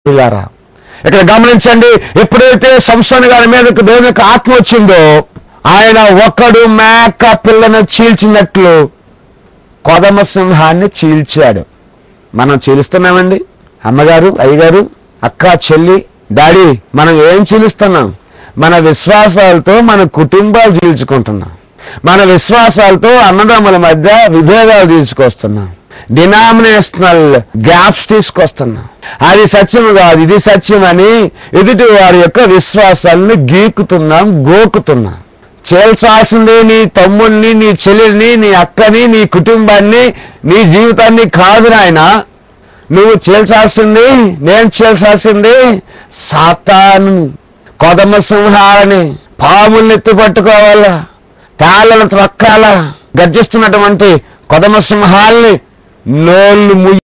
పిల్లారా ఇక్కడ గమనించండి ఎప్పుడైతే సంస్థాన గారి మీదకు దేవుని యొక్క ఆత్మ వచ్చిందో ఆయన ఒక్కడు మేక పిల్లను చీల్చినట్లు కొదమ సింహాన్ని చీల్చాడు మనం చీలుస్తున్నామండి అమ్మగారు అయ్యగారు అక్క చెల్లి డాడీ మనం ఏం చీలుస్తున్నాం మన విశ్వాసాలతో మన కుటుంబాలు చీల్చుకుంటున్నాం మన విశ్వాసాలతో అన్నదమ్ముల మధ్య విభేదాలు తీసుకొస్తున్నాం డినామినేషనల్ గ్యాప్స్ తీసుకొస్తున్నాం అది సత్యం కాదు ఇది సత్యం అని ఎదుటి వారి యొక్క విశ్వాసాలను గీకుతున్నాం గోకుతున్నాం చేల్చాల్సిందే నీ తమ్ముడిని నీ చెల్లిని నీ అక్కని నీ కుటుంబాన్ని నీ జీవితాన్ని కాదు నాయన నువ్వు చేల్చాల్సింది నేను చేల్చాల్సింది సాతాను కొదమ సింహాలని పాముల్ని ఎత్తి పట్టుకోవాలా తాళ్ళను త్రక్కాలా గర్జిస్తున్నటువంటి కొదమ సింహాల్ని నోళ్ళు ముయ్యి